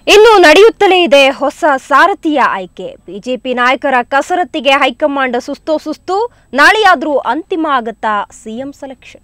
ಇನ್ನು ನಡೆಯುತ್ತಲೇ ಇದೆ ಹೊಸ ಸಾರಥಿಯ ಆಯ್ಕೆ ಬಿಜೆಪಿ ನಾಯಕರ ಕಸರತ್ತಿಗೆ ಹೈಕಮಾಂಡ್ ಸುಸ್ತೋ ಸುಸ್ತು ನಾಳೆಯಾದ್ರೂ ಅಂತಿಮ ಆಗತ್ತಾ ಸಿಎಂ ಸೆಲೆಕ್ಷನ್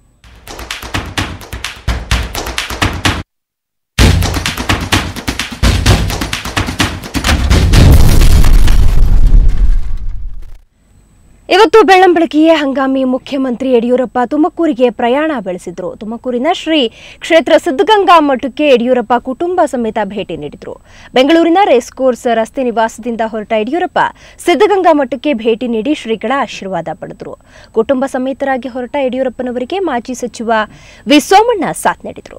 ಇವತ್ತು ಬೆಳ್ಳಂಬೆಳಗ್ಗೆಯೇ ಹಂಗಾಮಿ ಮುಖ್ಯಮಂತ್ರಿ ಯಡಿಯೂರಪ್ಪ ತುಮಕೂರಿಗೆ ಪ್ರಯಾಣ ಬೆಳೆಸಿದ್ರು ತುಮಕೂರಿನ ಶ್ರೀ ಕ್ಷೇತ್ರ ಸಿದ್ಧಗಂಗಾ ಮಠಕ್ಕೆ ಯಡಿಯೂರಪ್ಪ ಕುಟುಂಬ ಸಮೇತ ಭೇಟಿ ನೀಡಿದ್ರು ಬೆಂಗಳೂರಿನ ರೇಸ್ ಕೋರ್ಸ್ ರಸ್ತೆ ನಿವಾಸದಿಂದ ಹೊರಟ ಯಡಿಯೂರಪ್ಪ ಸಿದ್ಧಗಂಗಾ ಮಠಕ್ಕೆ ಭೇಟಿ ನೀಡಿ ಶ್ರೀಗಳ ಆಶೀರ್ವಾದ ಪಡೆದರು ಕುಟುಂಬ ಸಮೇತರಾಗಿ ಹೊರಟ ಯಡಿಯೂರಪ್ಪನವರಿಗೆ ಮಾಜಿ ಸಚಿವ ವಿ ಸೋಮಣ್ಣ ಸಾಥ್ ನೀಡಿದರು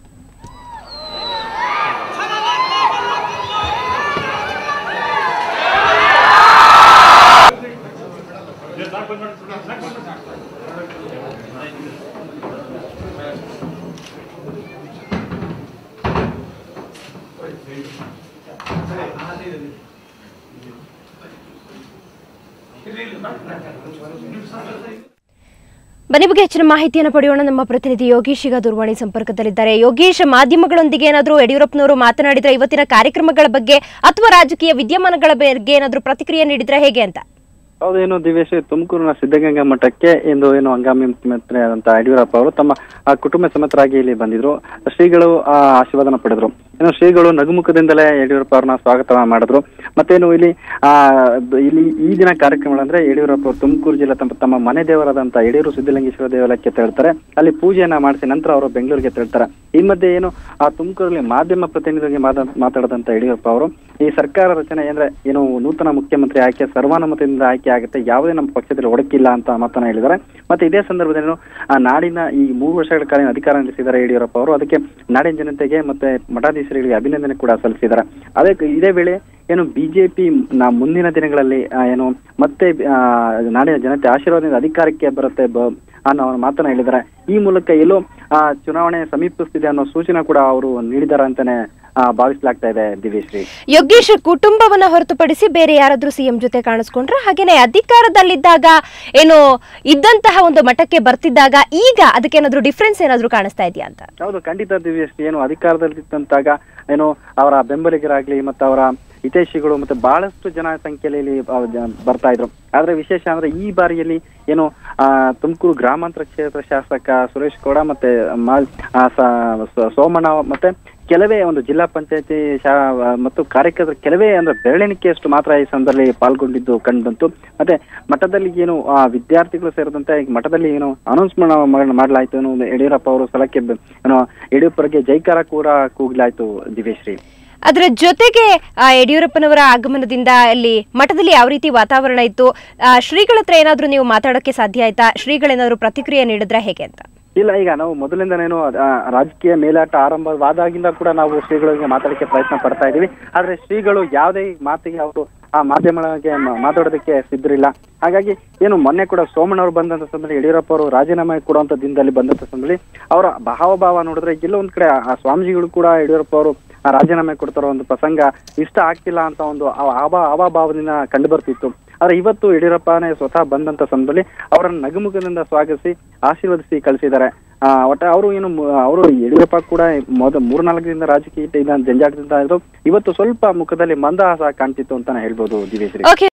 ಬನ್ನಿ ಬಗ್ಗೆ ಹೆಚ್ಚಿನ ಮಾಹಿತಿಯನ್ನು ಪಡೆಯೋಣ ನಮ್ಮ ಪ್ರತಿನಿಧಿ ಯೋಗೀಶ್ ಈಗ ದೂರವಾಣಿ ಸಂಪರ್ಕದಲ್ಲಿದ್ದಾರೆ ಯೋಗೀಶ್ ಮಾಧ್ಯಮಗಳೊಂದಿಗೆ ಏನಾದರೂ ಯಡಿಯೂರಪ್ಪನವರು ಮಾತನಾಡಿದ್ರೆ ಇವತ್ತಿನ ಕಾರ್ಯಕ್ರಮಗಳ ಬಗ್ಗೆ ಅಥವಾ ರಾಜಕೀಯ ವಿದ್ಯಮಾನಗಳ ಬಗ್ಗೆ ಏನಾದರೂ ಪ್ರತಿಕ್ರಿಯೆ ನೀಡಿದ್ರೆ ಹೇಗೆ ಅಂತ ಹೌದೇನು ದಿವೇಶ್ ತುಮಕೂರಿನ ಸಿದ್ಧಗಂಗಾ ಮಠಕ್ಕೆ ಇಂದು ಏನು ಹಂಗಾಮಿ ಮುಖ್ಯಮಂತ್ರಿ ಆದಂತ ಯಡಿಯೂರಪ್ಪ ಅವರು ತಮ್ಮ ಆ, ಕುಟುಂಬ ಸಮೇತರಾಗಿ ಇಲ್ಲಿ ಬಂದಿದ್ರು ಶ್ರೀಗಳು ಆ, ಆಶೀರ್ವಾದನ ಪಡೆದ್ರು ಇನ್ನು ಶ್ರೀಗಳು ನಗುಮುಖದಿಂದಲೇ ಯಡಿಯೂರಪ್ಪ ಅವ್ರನ್ನ ಸ್ವಾಗತ ಮಾಡಿದ್ರು ಮತ್ತೇನು ಇಲ್ಲಿ ಆ ಬ- ಇಲ್ಲಿ ಈ ದಿನ ಕಾರ್ಯಕ್ರಮಗಳಂದ್ರೆ ಯಡಿಯೂರಪ್ಪ ಅವರು ತುಮಕೂರು ಜಿಲ್ಲೆ ತಮ್ಮ ತಮ್ಮ ಮನೆ ದೇವರಾದಂತ ಯಡಿಯೂರು ಸಿದ್ಧಲಿಂಗೇಶ್ವರ ದೇವಾಲಯಕ್ಕೆ ತೆರಳ್ತಾರೆ ಅಲ್ಲಿ ಪೂಜೆಯನ್ನ ಮಾಡಿಸಿ ನಂತರ ಅವರು ಬೆಂಗಳೂರಿಗೆ ತೆರಳ್ತಾರೆ ಈ ಮಧ್ಯೆ ಏನು ಆ ತುಮಕೂರಲ್ಲಿ ಮಾಧ್ಯಮ ಪ್ರತಿನಿಧಿಗಳಿಗೆ ಮಾತಾ- ಮಾತಾಡಿದಂತ ಯಡಿಯೂರಪ್ಪ ಅವರು ಈ ಸರ್ಕಾರ ರಚನೆ ಅಂದ್ರೆ ಏನು ನೂತನ ಮುಖ್ಯಮಂತ್ರಿ ಆಯ್ಕೆ ಸರ್ವಾನುಮತದಿಂದ ಆಯ್ಕೆ ಆಗುತ್ತೆ ಯಾವುದೇ ನಮ್ಮ ಪಕ್ಷದಲ್ಲಿ ಒಡಕಿಲ್ಲ ಅಂತ ಮಾತನ್ನ ಹೇಳಿದ್ದಾರೆ ಮತ್ತೆ ಇದೇ ಸಂದರ್ಭದಲ್ಲಿ ಆ ನಾಡಿನ ಈ ಮೂರು ವರ್ಷಗಳ ಕಾಲಿನ ಅಧಿಕಾರ ನಡೆಸಿದ್ದಾರೆ ಯಡಿಯೂರಪ್ಪ ಅವರು ಅದಕ್ಕೆ ನಾಡಿನ ಜನತೆಗೆ ಮತ್ತೆ ಮಠಾಧೀಶರಿಗೆ ಅಭಿನಂದನೆ ಕೂಡ ಸಲ್ಲಿಸಿದ್ದಾರೆ ಅದೇ ಇದೇ ವೇಳೆ ಏನು ಬಿಜೆಪಿ ನಾ ಮುಂದಿನ ದಿನಗಳಲ್ಲಿ ಆ, ಏನು ಮತ್ತೆ ಆ, ನಾಡಿನ ಜನತೆ ಆಶೀರ್ವಾದದಿಂದ ಅಧಿಕಾರಕ್ಕೆ ಬರುತ್ತೆ ಬ- ಅನ್ನೋ ಮಾತನ್ನ ಹೇಳಿದ್ದಾರೆ ಈ ಮೂಲಕ ಎಲ್ಲೋ ಆ, ಚುನಾವಣೆ ಸಮೀಪಿಸ್ತಿದೆ ಅನ್ನೋ ಸೂಚನೆ ಕೂಡ ಅವರು ನೀಡಿದ್ದಾರೆ ಅಂತಾನೆ ಆ, ಭಾವಿಸಲಾಗ್ತಾ ಇದೆ ದಿವೇಶ್ರೀ ಯೋಗೇಶ್ ಕುಟುಂಬವನ್ನ ಹೊರತುಪಡಿಸಿ ಬೇರೆ ಯಾರಾದ್ರೂ ಸಿಎಂ ಜೊತೆ ಕಾಣಿಸ್ಕೊಂಡ್ರೆ ಹಾಗೇನೆ ಅಧಿಕಾರದಲ್ಲಿದ್ದಾಗ ಏನು ಇದ್ದಂತಹ ಒಂದು ಮಠಕ್ಕೆ ಬರ್ತಿದ್ದಾಗ ಈಗ ಅದಕ್ಕೇನಾದ್ರೂ ಡಿಫ್ರೆನ್ಸ್ ಏನಾದ್ರೂ ಕಾಣಿಸ್ತಾ ಇದೆಯಾ ಅಂತ ಹೌದು ಖಂಡಿತ ದಿವ್ಯಶ್ರೀ ಏನು ಅಧಿಕಾರದಲ್ಲಿದ್ದಂತಾಗ ಏನು ಅವರ ಬೆಂಬಲಿಗರಾಗ್ಲಿ ಮತ್ತೆ ಅವರ ಹಿತೈಷಿಗಳು ಮತ್ತೆ ಬಹಳಷ್ಟು ಜನ ಸಂಖ್ಯೆಯಲ್ಲಿ ಇಲ್ಲಿ ಆ, ಜ- ಬರ್ತಾ ಇದ್ರು ಆದ್ರೆ ವಿಶೇಷ ಅಂದ್ರೆ ಈ ಬಾರಿಯಲ್ಲಿ ಏನು ಆ ತುಮಕೂರು ಗ್ರಾಮಾಂತರ ಕ್ಷೇತ್ರ ಶಾಸಕ ಸುರೇಶ್ ಗೌಡ ಮತ್ತೆ ಮಾ- ಆ, ಸ- ಸ- ಸೋಮಣ್ಣ ಮತ್ತೆ ಕೆಲವೇ ಒಂದು ಜಿಲ್ಲಾ ಪಂಚಾಯತಿ ಶಾ ಮತ್ತು ಕಾರ್ಯಕರ್ತರ ಕೆಲವೇ ಅಂದ್ರೆ ಬೆರಳೆಣಿಕೆಯಷ್ಟು ಮಾತ್ರ ಈ ಸಂದರ್ಭದಲ್ಲಿ ಪಾಲ್ಗೊಂಡಿದ್ದು ಕಂಡು ಬಂತು ಮತ್ತೆ ಮಠದಲ್ಲಿ ಏನು ಆ ವಿದ್ಯಾರ್ಥಿಗಳು ಸೇರಿದಂತೆ ಈಗ ಮಠದಲ್ಲಿ ಏನು ಅನೌನ್ಸ್ ಮಾಡಲಾಯ್ತು ಏನು ಯಡಿಯೂರಪ್ಪ ಅವರು ಸ್ಥಳಕ್ಕೆ ಬ- ಏನು ಯಡಿಯೂರಪ್ಪರಿಗೆ ಜೈಕಾರ ಕೂಡ ಕೂಗ್ಲಾಯ್ತು ದಿವೇಶ್ರೀ ಅದರ ಜೊತೆಗೆ ಆ, ಯಡಿಯೂರಪ್ಪನವರ ಆಗಮನದಿಂದ ಅಲ್ಲಿ ಮಠದಲ್ಲಿ ಯಾವ ರೀತಿ ವಾತಾವರಣ ಇತ್ತು ಆ, ಶ್ರೀಗಳ ಹತ್ರ ಏನಾದ್ರೂ ನೀವು ಮಾತಾಡೋಕೆ ಸಾಧ್ಯ ಆಯ್ತಾ ಶ್ರೀಗಳೇನಾದ್ರೂ ಪ್ರತಿಕ್ರಿಯೆ ನೀಡಿದ್ರೆ ಹೇಗೆ ಅಂತ ಇಲ್ಲ ಈಗ ನಾವು ಮೊದಲಿಂದನೇನು ಆ, ರಾಜಕೀಯ ಮೇಲಾಟ ಆರಂಭವಾದಾಗಿಂದ ಕೂಡ ನಾವು ಶ್ರೀಗಳಿಗೆ ಮಾತಾಡಕ್ಕೆ ಪ್ರಯತ್ನ ಪಡ್ತಾ ಇದೀವಿ ಆದ್ರೆ ಶ್ರೀಗಳು ಯಾವುದೇ ಮಾತಿಗೆ ಅವರು ಆ ಮಾಧ್ಯಮಗಳಿಗೆ ಮ- ಮಾತಾಡೋದಕ್ಕೆ ಸಿದ್ಧರಿಲ್ಲ ಹಾಗಾಗಿ ಏನು ಮೊನ್ನೆ ಕೂಡ ಸೋಮಣ್ಣ ಅವರು ಬಂದಂತ ಸಂದರ್ಭದಲ್ಲಿ ಯಡಿಯೂರಪ್ಪ ಅವರು ರಾಜೀನಾಮೆ ಕೊಡುವಂತ ದಿನದಲ್ಲಿ ಬಂದಂತ ಸಂದರ್ಭದಲ್ಲಿ ಅವರ ಭಾವಭಾವ ನೋಡಿದ್ರೆ ಎಲ್ಲೋ ಒಂದ್ ಕಡೆ ಆ ಸ್ವಾಮೀಜಿಗಳು ಕೂಡ ಯಡಿಯೂರಪ್ಪ ಅವರು ಆ ರಾಜೀನಾಮೆ ಕೊಡ್ತಾರೋ ಒಂದು ಪ್ರಸಂಗ ಇಷ್ಟ ಆಗ್ತಿಲ್ಲ ಅಂತ ಒಂದು ಆ- ಆಭಾ ಆವಾಭಾವದಿಂದ ಕಂಡು ಬರ್ತಿತ್ತು ಆದ್ರೆ ಇವತ್ತು ಯಡಿಯೂರಪ್ಪನೇ ಸ್ವತಃ ಬಂದಂತ ಸಂದರ್ಭದಲ್ಲಿ ಅವರನ್ನು ನಗುಮುಖದಿಂದ ಸ್ವಾಗತಿಸಿ ಆಶೀರ್ವದಿಸಿ ಕಳಿಸಿದ್ದಾರೆ ಆ ಒಟ್ಟ ಅವರು ಏನು ಮು- ಅವರು ಯಡಿಯೂರಪ್ಪ ಕೂಡ ಮೊದ ಮೂರ್ನಾಲ್ಕು ದಿನದ ರಾಜಕೀಯ ಜಂಜಾಟದಿಂದ ಇದ್ರು ಇವತ್ತು ಸ್ವಲ್ಪ ಮುಖದಲ್ಲಿ ಮಂದಹಾಸ ಕಾಣ್ತಿತ್ತು ಅಂತಾನೆ ಹೇಳ್ಬೋದು ದಿವೇಶ್ರೀ ಓಕೆ